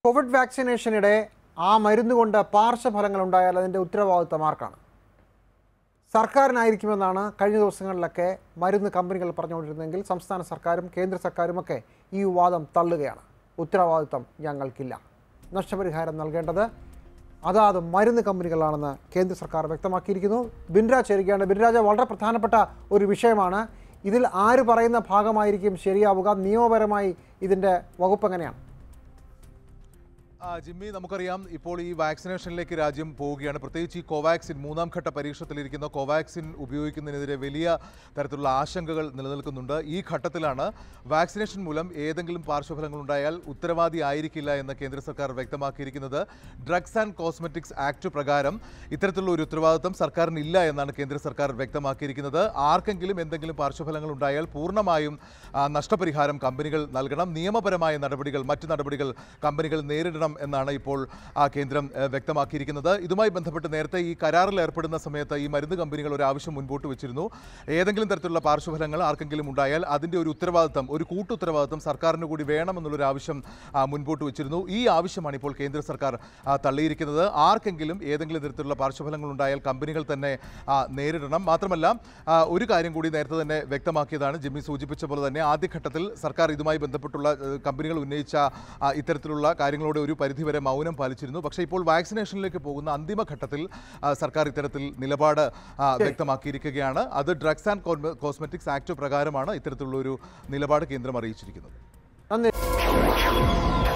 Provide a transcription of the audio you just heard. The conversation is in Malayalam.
കോവിഡ് വാക്സിനേഷനിടെ ആ മരുന്ന് കൊണ്ട് പാർശ്വഫലങ്ങൾ ഉണ്ടായാൽ അതിൻ്റെ ഉത്തരവാദിത്തം ആർക്കാണ് സർക്കാരിനായിരിക്കുമെന്നാണ് കഴിഞ്ഞ ദിവസങ്ങളിലൊക്കെ മരുന്ന് കമ്പനികൾ പറഞ്ഞുകൊണ്ടിരുന്നെങ്കിൽ സംസ്ഥാന സർക്കാരും കേന്ദ്ര സർക്കാരുമൊക്കെ ഈ വിവാദം തള്ളുകയാണ് ഉത്തരവാദിത്തം ഞങ്ങൾക്കില്ല നഷ്ടപരിഹാരം നൽകേണ്ടത് അതാത് മരുന്ന് കമ്പനികളാണെന്ന് കേന്ദ്ര സർക്കാർ വ്യക്തമാക്കിയിരിക്കുന്നു ബിൻരാജ് ചേരുകയാണ് ബിൻരാജ് വളരെ പ്രധാനപ്പെട്ട ഒരു വിഷയമാണ് ഇതിൽ ആര് പറയുന്ന ഭാഗമായിരിക്കും ശരിയാവുക നിയമപരമായി ഇതിൻ്റെ വകുപ്പ് എങ്ങനെയാണ് ആ, ജിമ്മി നമുക്കറിയാം ഇപ്പോൾ ഈ വാക്സിനേഷനിലേക്ക് രാജ്യം പോവുകയാണ് പ്രത്യേകിച്ച് ഈ കോവാക്സിൻ മൂന്നാം ഘട്ട പരീക്ഷണത്തിലിരിക്കുന്ന കോവാക്സിൻ ഉപയോഗിക്കുന്നതിനെതിരെ വലിയ തരത്തിലുള്ള ആശങ്കകൾ നിലനിൽക്കുന്നുണ്ട് ഈ ഘട്ടത്തിലാണ് വാക്സിനേഷൻ മൂലം ഏതെങ്കിലും പാർശ്വഫലങ്ങൾ ഉണ്ടായാൽ ഉത്തരവാദി ആയിരിക്കില്ല എന്ന് കേന്ദ്ര സർക്കാർ വ്യക്തമാക്കിയിരിക്കുന്നത് ഡ്രഗ്സ് ആൻഡ് കോസ്മെറ്റിക്സ് ആക്ട് പ്രകാരം ഇത്തരത്തിലുള്ള ഒരു ഉത്തരവാദിത്വം സർക്കാരിന് ഇല്ല എന്നാണ് കേന്ദ്ര സർക്കാർ വ്യക്തമാക്കിയിരിക്കുന്നത് ആർക്കെങ്കിലും എന്തെങ്കിലും പാർശ്വഫലങ്ങൾ ഉണ്ടായാൽ പൂർണ്ണമായും ആ, നഷ്ടപരിഹാരം കമ്പനികൾ നൽകണം നിയമപരമായ നടപടികൾ മറ്റു നടപടികൾ കമ്പനികൾ നേരിടണം എന്നാണ് ഇപ്പോൾ ആ കേന്ദ്രം ഏഹ്, വ്യക്തമാക്കിയിരിക്കുന്നത് ഇതുമായി ബന്ധപ്പെട്ട് നേരത്തെ ഈ കരാറിൽ ഏർപ്പെടുന്ന സമയത്ത് ഈ മരുന്ന് കമ്പനികൾ ഒരു ആവശ്യം മുൻപോട്ട് വെച്ചിരുന്നു ഏതെങ്കിലും തരത്തിലുള്ള പാർശ്വഫലങ്ങൾ ആർക്കെങ്കിലും ഉണ്ടായാൽ അതിൻ്റെ ഒരു ഉത്തരവാദിത്തം ഒരു കൂട്ടുത്തരവാദിത്തം സർക്കാരിന് കൂടി വേണമെന്നുള്ളൊരു ആവശ്യം ആ, മുൻപോട്ട് വെച്ചിരുന്നു ഈ ആവശ്യമാണ് ഇപ്പോൾ കേന്ദ്ര സർക്കാർ ആ, തള്ളിയിരിക്കുന്നത് ആർക്കെങ്കിലും ഏതെങ്കിലും തരത്തിലുള്ള പാർശ്വഫലങ്ങൾ ഉണ്ടായാൽ കമ്പനികൾ തന്നെ ആ, നേരിടണം മാത്രമല്ല ആ, ഒരു കാര്യം കൂടി നേരത്തെ തന്നെ വ്യക്തമാക്കിയതാണ് ജിമ്മി സൂചിപ്പിച്ച പോലെ തന്നെ ആദ്യഘട്ടത്തിൽ സർക്കാർ ഇതുമായി ബന്ധപ്പെട്ടുള്ള ഏഹ്, കമ്പനികൾ ഉന്നയിച്ച ആ, ഇത്തരത്തിലുള്ള കാര്യങ്ങളോട് ഒരു പരിധിവരെ മൗനം പാലിച്ചിരുന്നു പക്ഷേ ഇപ്പോൾ വാക്സിനേഷനിലേക്ക് പോകുന്ന അന്തിമ ഘട്ടത്തിൽ ആ, സർക്കാർ ഇത്തരത്തിൽ നിലപാട് ആ, വ്യക്തമാക്കിയിരിക്കുകയാണ് അത് ഡ്രഗ്സ് ആൻഡ് കോസ്മെറ്റിക്സ് ആക്ട് പ്രകാരമാണ് ഇത്തരത്തിലുള്ള ഒരു നിലപാട് കേന്ദ്രം അറിയിച്ചിരിക്കുന്നത് നന്ദി